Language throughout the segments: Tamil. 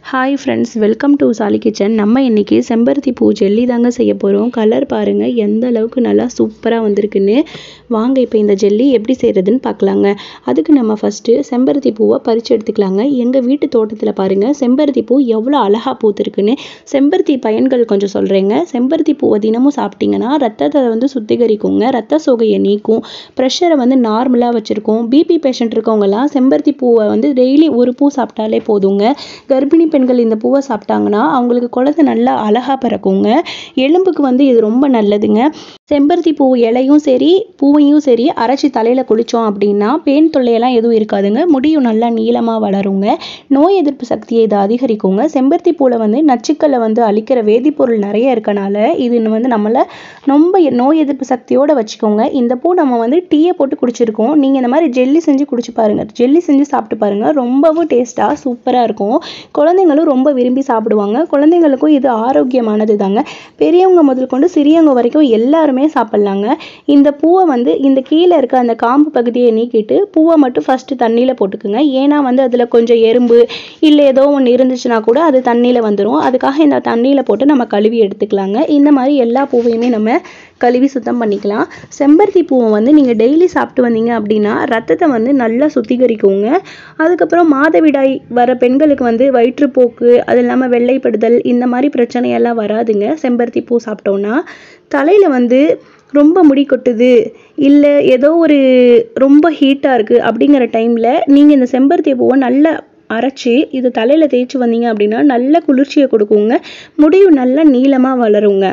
hi friends welcome to Sali kitchen நம்ம இன்னைக்கு செம்பருத்தி பூ ஜெல்லி தாங்க செய்ய போகிறோம் கலர் பாருங்கள் எந்த அளவுக்கு நல்லா சூப்பராக வந்திருக்குன்னு வாங்க இப்போ இந்த ஜெல்லி எப்படி செய்கிறதுன்னு பார்க்கலாங்க அதுக்கு நம்ம ஃபஸ்ட்டு செம்பருத்தி பூவை பறித்து எடுத்துக்கலாங்க எங்கள் வீட்டு தோட்டத்தில் பாருங்கள் செம்பருத்தி பூ எவ்வளோ அழகாக பூத்திருக்குன்னு செம்பருத்தி பயன்கள் கொஞ்சம் சொல்கிறேங்க செம்பருத்தி பூவை தினமும் சாப்பிட்டீங்கன்னா ரத்தத்தை வந்து சுத்திகரிக்குங்க ரத்த சோகையை நீக்கும் ப்ரெஷரை வந்து நார்மலாக வச்சுருக்கோம் பிபி பேஷண்ட் இருக்கவங்கலாம் செம்பருத்தி பூவை வந்து டெய்லி ஒரு பூ சாப்பிட்டாலே போதுங்க கர்ப்பிணி பெண்கள் இந்த பூவை சாப்பிட்டாங்கன்னா அவங்களுக்கு குழந்தை நல்லா அழகாக பிறக்குங்க எலும்புக்கு வந்து இது ரொம்ப நல்லதுங்க செம்பருத்தி பூ இலையும் சரி பூவையும் சரி அரைச்சி தலையில் குளித்தோம் அப்படின்னா பேன் தொல்லையெல்லாம் எதுவும் இருக்காதுங்க முடியும் நல்லா நீளமாக வளருங்க நோய் எதிர்ப்பு சக்தியை இது அதிகரிக்குங்க செம்பருத்தி பூவில் வந்து நச்சுக்களை வந்து அழிக்கிற வேதிப்பொருள் நிறைய இருக்கனால இது வந்து நம்மளை ரொம்ப நோய் எதிர்ப்பு சக்தியோடு வச்சுக்கோங்க இந்த பூ நம்ம வந்து டீயை போட்டு குடிச்சிருக்கோம் நீங்கள் இந்த மாதிரி ஜெல்லி செஞ்சு குடிச்சு பாருங்கள் ஜெல்லி செஞ்சு சாப்பிட்டு பாருங்கள் ரொம்பவும் டேஸ்ட்டாக சூப்பராக இருக்கும் குழந்தைங்களும் ரொம்ப விரும்பி சாப்பிடுவாங்க குழந்தைங்களுக்கும் இது ஆரோக்கியமானது தாங்க பெரியவங்க முதல் கொண்டு சிறியவங்க வரைக்கும் எல்லாருமே சாப்பிட்லாங்க இந்த பூவை வந்து இந்த கீழே இருக்க அந்த காம்பு பகுதியை நீக்கிட்டு பூவை மட்டும் ஃபஸ்ட்டு தண்ணியில் போட்டுக்குங்க ஏன்னா வந்து அதில் கொஞ்சம் எறும்பு இல்லை ஏதோ ஒன்று இருந்துச்சுன்னா கூட அது தண்ணியில் வந்துடும் அதுக்காக இந்த தண்ணியில் போட்டு நம்ம கழுவி எடுத்துக்கலாங்க இந்த மாதிரி எல்லா பூவையுமே நம்ம கழுவி சுத்தம் பண்ணிக்கலாம் செம்பருத்தி பூவை வந்து நீங்கள் டெய்லி சாப்பிட்டு வந்தீங்க அப்படின்னா ரத்தத்தை வந்து நல்லா சுத்திகரிக்குங்க அதுக்கப்புறம் மாதவிடாய் வர பெண்களுக்கு வந்து வயிற்றுப்போக்கு அது இல்லாமல் வெள்ளைப்படுதல் இந்த மாதிரி பிரச்சனையெல்லாம் வராதுங்க செம்பருத்தி பூ சாப்பிட்டோன்னா தலையில் வந்து ரொம்ப முடி கொட்டுது இல்லை ஏதோ ஒரு ரொம்ப ஹீட்டாக இருக்குது அப்படிங்கிற டைமில் நீங்கள் இந்த செம்பருத்தி பூவை நல்லா அரைச்சி இது தலையில் தேய்ச்சி வந்தீங்க அப்படின்னா நல்ல குளிர்ச்சியை கொடுக்குங்க முடியும் நல்லா நீளமாக வளருங்க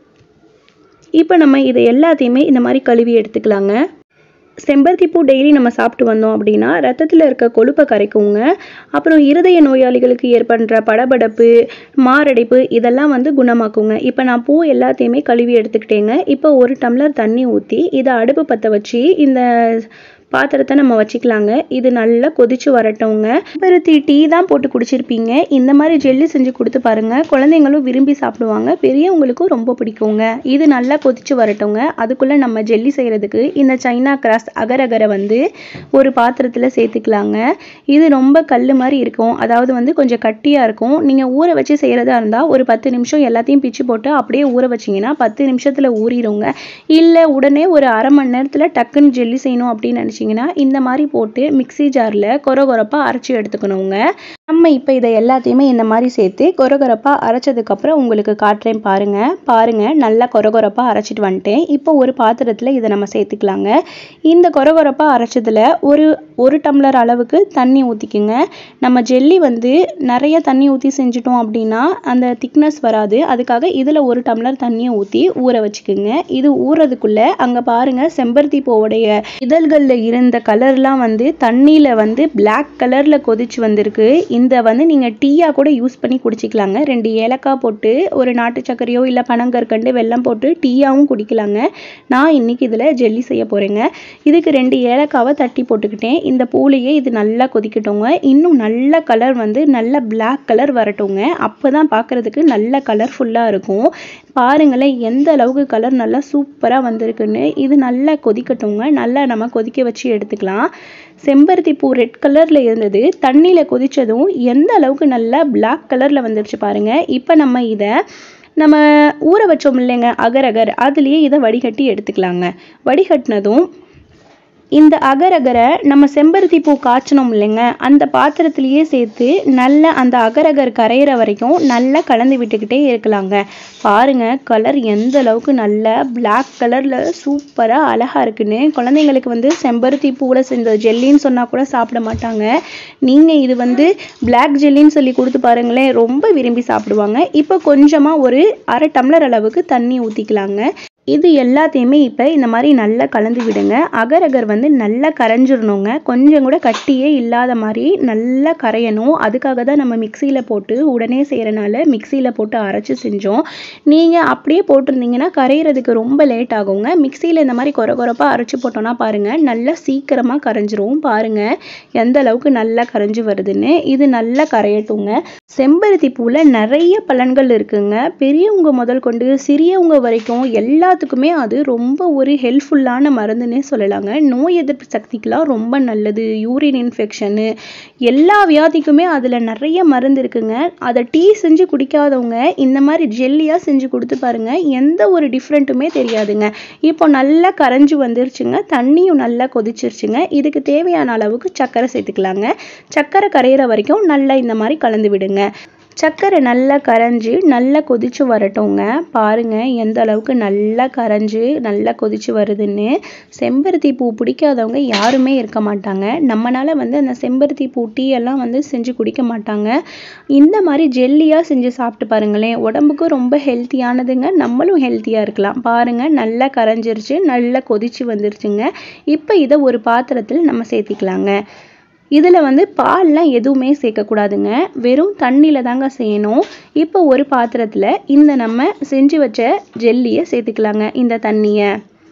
இப்போ நம்ம இதை எல்லாத்தையுமே இந்த மாதிரி கழுவி எடுத்துக்கலாங்க செம்பருத்தி பூ டெய்லி நம்ம சாப்பிட்டு வந்தோம் அப்படின்னா ரத்தத்தில் இருக்க கொழுப்பை கரைக்குங்க அப்புறம் இருதய நோயாளிகளுக்கு ஏற்படுற படபடப்பு மாரடைப்பு இதெல்லாம் வந்து குணமாக்குங்க இப்போ நான் பூ எல்லாத்தையுமே கழுவி எடுத்துக்கிட்டேங்க இப்போ ஒரு டம்ளர் தண்ணி ஊற்றி இதை அடுப்பு பற்ற வச்சு இந்த பாத்திரத்தை நம்ம வச்சுக்கலாங்க இது நல்லா கொதிச்சு வரட்டுங்க பருத்தி டீ தான் போட்டு குடிச்சிருப்பீங்க இந்த மாதிரி ஜெல்லி செஞ்சு கொடுத்து பாருங்க குழந்தைங்களும் விரும்பி சாப்பிடுவாங்க பெரியவங்களுக்கும் ரொம்ப பிடிக்குங்க இது நல்லா கொதிச்சு வரட்டுங்க அதுக்குள்ள நம்ம ஜெல்லி செய்யறதுக்கு இந்த சைனா கிராஸ் அகரகரை வந்து ஒரு பாத்திரத்தில் சேர்த்துக்கலாங்க இது ரொம்ப கல் மாதிரி இருக்கும் அதாவது வந்து கொஞ்சம் கட்டியாக இருக்கும் நீங்கள் ஊற வச்சு செய்கிறதா இருந்தால் ஒரு பத்து நிமிஷம் எல்லாத்தையும் பிச்சு போட்டு அப்படியே ஊற வச்சிங்கன்னா பத்து நிமிஷத்தில் ஊறிடுங்க இல்லை உடனே ஒரு அரை மணி நேரத்தில் டக்குன்னு ஜெல்லி செய்யணும் அப்படின்னு நினச்சி வச்சிங்கன்னா இந்த மாதிரி போட்டு மிக்சி ஜாரில் கொரகொரப்பாக அரைச்சி எடுத்துக்கணுங்க நம்ம இப்போ இதை எல்லாத்தையுமே இந்த மாதிரி சேர்த்து கொரகொரப்பாக அரைச்சதுக்கப்புறம் உங்களுக்கு காட்டுறேன் பாருங்கள் பாருங்கள் நல்லா கொரகொரப்பாக அரைச்சிட்டு வந்துட்டேன் இப்போ ஒரு பாத்திரத்தில் இதை நம்ம சேர்த்துக்கலாங்க இந்த கொரகொரப்பாக அரைச்சதில் ஒரு ஒரு டம்ளர் அளவுக்கு தண்ணி ஊற்றிக்குங்க நம்ம ஜெல்லி வந்து நிறைய தண்ணி ஊற்றி செஞ்சிட்டோம் அப்படின்னா அந்த திக்னஸ் வராது அதுக்காக இதில் ஒரு டம்ளர் தண்ணியை ஊற்றி ஊற வச்சுக்குங்க இது ஊறதுக்குள்ளே அங்கே பாருங்கள் செம்பருத்தி பூவுடைய இதழ்களில் இருந்த கலர்லாம் வந்து தண்ணியில் வந்து பிளாக் கலரில் கொதிச்சு வந்திருக்கு இந்த வந்து நீங்கள் டீயாக கூட யூஸ் பண்ணி குடிச்சிக்கலாங்க ரெண்டு ஏலக்காய் போட்டு ஒரு நாட்டு சர்க்கரையோ இல்லை பனங்கற்கண்டு வெல்லம் போட்டு டீயாகவும் குடிக்கலாங்க நான் இன்னைக்கு இதில் ஜெல்லி செய்ய போகிறேங்க இதுக்கு ரெண்டு ஏலக்காவை தட்டி போட்டுக்கிட்டேன் இந்த பூலையே இது நல்லா கொதிக்கட்டுங்க இன்னும் நல்ல கலர் வந்து நல்ல பிளாக் கலர் வரட்டுங்க அப்போ தான் பார்க்குறதுக்கு நல்ல கலர்ஃபுல்லாக இருக்கும் பாருங்களேன் எந்த அளவுக்கு கலர் நல்லா சூப்பராக வந்திருக்குன்னு இது நல்லா கொதிக்கட்டுங்க நல்லா நம்ம கொதிக்க வச்சு எடுத்துக்கலாம் செம்பருத்தி பூ ரெட் கலரில் இருந்தது தண்ணியில் கொதித்ததும் எந்த அளவுக்கு நல்லா பிளாக் கலரில் வந்துருச்சு பாருங்கள் இப்போ நம்ம இதை நம்ம ஊற வச்சோம் இல்லைங்க அகர் அகர் அதுலேயே இதை வடிகட்டி எடுத்துக்கலாங்க வடிகட்டினதும் இந்த அகரகரை நம்ம செம்பருத்தி பூ காய்ச்சணும் இல்லைங்க அந்த பாத்திரத்திலேயே சேர்த்து நல்ல அந்த அகரகர் கரையிற வரைக்கும் நல்லா கலந்து விட்டுக்கிட்டே இருக்கலாங்க பாருங்க கலர் எந்த அளவுக்கு நல்ல பிளாக் கலரில் சூப்பராக அழகாக இருக்குன்னு குழந்தைங்களுக்கு வந்து செம்பருத்தி பூவில் செஞ்ச ஜெல்லின்னு சொன்னால் கூட சாப்பிட மாட்டாங்க நீங்கள் இது வந்து பிளாக் ஜெல்லின்னு சொல்லி கொடுத்து பாருங்களேன் ரொம்ப விரும்பி சாப்பிடுவாங்க இப்போ கொஞ்சமாக ஒரு அரை டம்ளர் அளவுக்கு தண்ணி ஊற்றிக்கலாங்க இது எல்லாத்தையுமே இப்போ இந்த மாதிரி நல்லா கலந்து விடுங்க அகர் அகர் வந்து நல்லா கரைஞ்சிடணுங்க கொஞ்சம் கூட கட்டியே இல்லாத மாதிரி நல்லா கரையணும் அதுக்காக தான் நம்ம மிக்சியில் போட்டு உடனே செய்கிறனால மிக்சியில் போட்டு அரைச்சி செஞ்சோம் நீங்கள் அப்படியே போட்டிருந்தீங்கன்னா கரையிறதுக்கு ரொம்ப லேட் ஆகுங்க மிக்சியில் இந்த மாதிரி கொர கொரப்பாக அரைச்சி போட்டோன்னா பாருங்கள் நல்லா சீக்கிரமாக கரைஞ்சிரும் பாருங்கள் எந்த அளவுக்கு நல்லா கரைஞ்சி வருதுன்னு இது நல்லா கரையட்டுங்க செம்பருத்தி பூவில் நிறைய பலன்கள் இருக்குங்க பெரியவங்க முதல் கொண்டு சிறியவங்க வரைக்கும் எல்லா எல்லாத்துக்குமே அது ரொம்ப ஒரு ஹெல்ப்ஃபுல்லான மருந்துன்னே சொல்லலாங்க நோய் எதிர்ப்பு சக்திக்கெலாம் ரொம்ப நல்லது யூரின் இன்ஃபெக்ஷனு எல்லா வியாதிக்குமே அதில் நிறைய மருந்து இருக்குங்க அதை டீ செஞ்சு குடிக்காதவங்க இந்த மாதிரி ஜெல்லியாக செஞ்சு கொடுத்து பாருங்க எந்த ஒரு டிஃப்ரெண்ட்டுமே தெரியாதுங்க இப்போ நல்லா கரைஞ்சி வந்துருச்சுங்க தண்ணியும் நல்லா கொதிச்சிருச்சுங்க இதுக்கு தேவையான அளவுக்கு சர்க்கரை சேர்த்துக்கலாங்க சர்க்கரை கரையிற வரைக்கும் நல்லா இந்த மாதிரி கலந்து விடுங்க சர்க்கரை நல்லா கரைஞ்சி நல்லா கொதிச்சு வரட்டுங்க பாருங்க எந்த அளவுக்கு நல்லா கரைஞ்சி நல்லா கொதிச்சு வருதுன்னு செம்பருத்தி பூ பிடிக்காதவங்க யாருமே இருக்க மாட்டாங்க நம்மனால வந்து அந்த செம்பருத்தி பூ டீ எல்லாம் வந்து செஞ்சு குடிக்க மாட்டாங்க இந்த மாதிரி ஜெல்லியாக செஞ்சு சாப்பிட்டு பாருங்களேன் உடம்புக்கும் ரொம்ப ஹெல்த்தியானதுங்க நம்மளும் ஹெல்த்தியாக இருக்கலாம் பாருங்க நல்லா கரைஞ்சிருச்சு நல்லா கொதிச்சு வந்துருச்சுங்க இப்போ இதை ஒரு பாத்திரத்தில் நம்ம சேர்த்திக்கலாங்க இதில் வந்து பால்லாம் எதுவுமே சேர்க்கக்கூடாதுங்க வெறும் தண்ணியில் தாங்க செய்யணும் இப்போ ஒரு பாத்திரத்தில் இந்த நம்ம செஞ்சு வச்ச ஜெல்லியை சேர்த்துக்கலாங்க இந்த தண்ணியை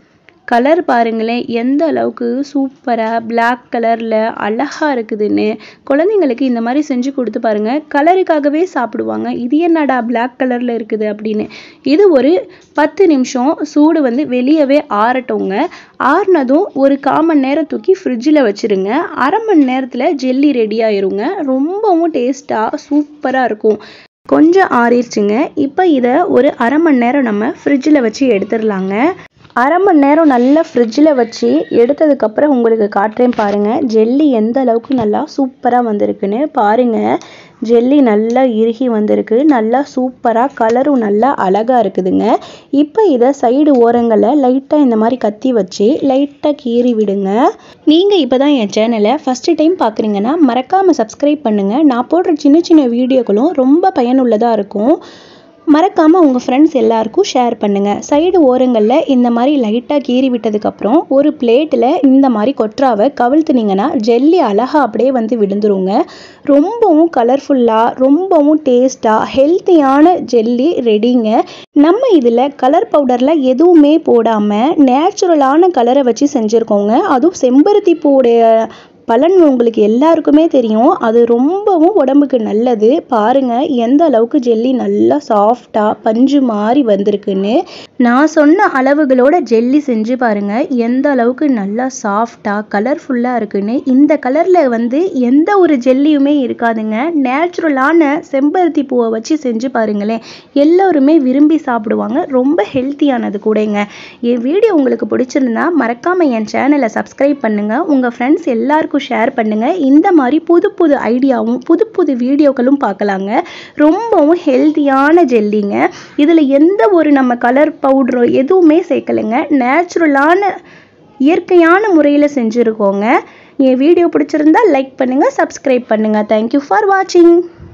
கலர் பாருங்களேன் எந்த அளவுக்கு சூப்பராக பிளாக் கலரில் அழகாக இருக்குதுன்னு குழந்தைங்களுக்கு இந்த மாதிரி செஞ்சு கொடுத்து பாருங்கள் கலருக்காகவே சாப்பிடுவாங்க இது என்னடா பிளாக் கலரில் இருக்குது அப்படின்னு இது ஒரு பத்து நிமிஷம் சூடு வந்து வெளியவே ஆறட்டுங்க ஆறுனதும் ஒரு காமன் நேரம் தூக்கி ஃப்ரிட்ஜில் வச்சுருங்க அரை மணி நேரத்தில் ஜெல்லி ரெடி ஆயிருங்க ரொம்பவும் டேஸ்ட்டாக சூப்பராக இருக்கும் கொஞ்சம் ஆறிடுச்சுங்க இப்போ இதை ஒரு அரை மணி நேரம் நம்ம ஃப்ரிட்ஜில் வச்சு எடுத்துடலாங்க அரை மணி நேரம் நல்லா ஃப்ரிட்ஜில் வச்சு எடுத்ததுக்கப்புறம் உங்களுக்கு காட்டுறேன் பாருங்கள் ஜெல்லி எந்த அளவுக்கு நல்லா சூப்பராக வந்திருக்குன்னு பாருங்கள் ஜெல்லி நல்லா இறுகி வந்திருக்கு நல்லா சூப்பராக கலரும் நல்லா அழகாக இருக்குதுங்க இப்போ இதை சைடு ஓரங்களில் லைட்டாக இந்த மாதிரி கத்தி வச்சு லைட்டாக கீறி விடுங்க நீங்கள் இப்போ தான் என் சேனலை ஃபஸ்ட்டு டைம் பார்க்குறீங்கன்னா மறக்காமல் சப்ஸ்கிரைப் பண்ணுங்கள் நான் போடுற சின்ன சின்ன வீடியோக்களும் ரொம்ப பயனுள்ளதாக இருக்கும் மறக்காமல் உங்கள் ஃப்ரெண்ட்ஸ் எல்லாருக்கும் ஷேர் பண்ணுங்கள் சைடு ஓரங்களில் இந்த மாதிரி லைட்டாக கீறி விட்டதுக்கப்புறம் ஒரு பிளேட்டில் இந்த மாதிரி கொற்றாவை கவிழ்த்துனீங்கன்னா ஜெல்லி அழகாக அப்படியே வந்து விழுந்துருங்க ரொம்பவும் கலர்ஃபுல்லாக ரொம்பவும் டேஸ்ட்டாக ஹெல்த்தியான ஜெல்லி ரெடிங்க நம்ம இதில் கலர் பவுடரில் எதுவுமே போடாமல் நேச்சுரலான கலரை வச்சு செஞ்சுருக்கோங்க அதுவும் செம்பருத்தி பூவுடைய பலன் உங்களுக்கு எல்லாருக்குமே தெரியும் அது ரொம்பவும் உடம்புக்கு நல்லது பாருங்க எந்த அளவுக்கு ஜெல்லி நல்லா சாஃப்டாக பஞ்சு மாதிரி வந்திருக்குன்னு நான் சொன்ன அளவுகளோட ஜெல்லி செஞ்சு பாருங்க எந்த அளவுக்கு நல்லா சாஃப்டாக கலர்ஃபுல்லாக இருக்குன்னு இந்த கலரில் வந்து எந்த ஒரு ஜெல்லியுமே இருக்காதுங்க நேச்சுரலான செம்பருத்தி பூவை வச்சு செஞ்சு பாருங்களேன் எல்லோருமே விரும்பி சாப்பிடுவாங்க ரொம்ப ஹெல்த்தியானது கூடங்க என் வீடியோ உங்களுக்கு பிடிச்சிருந்தா மறக்காமல் என் சேனலை சப்ஸ்கிரைப் பண்ணுங்கள் உங்கள் ஃப்ரெண்ட்ஸ் எல்லாருக்கும் ஷேர் பண்ணுங்கள் இந்த மாதிரி புது புது ஐடியாவும் புது புது வீடியோக்களும் பார்க்கலாங்க ரொம்பவும் ஹெல்த்தியான ஜெல்லிங்க இதில் எந்த ஒரு நம்ம கலர் பவுடரோ எதுவுமே சேர்க்கலைங்க நேச்சுரலான இயற்கையான முறையில் செஞ்சுருக்கோங்க என் வீடியோ பிடிச்சிருந்தா லைக் பண்ணுங்கள் சப்ஸ்கிரைப் பண்ணுங்கள் தேங்க்யூ ஃபார் வாட்சிங்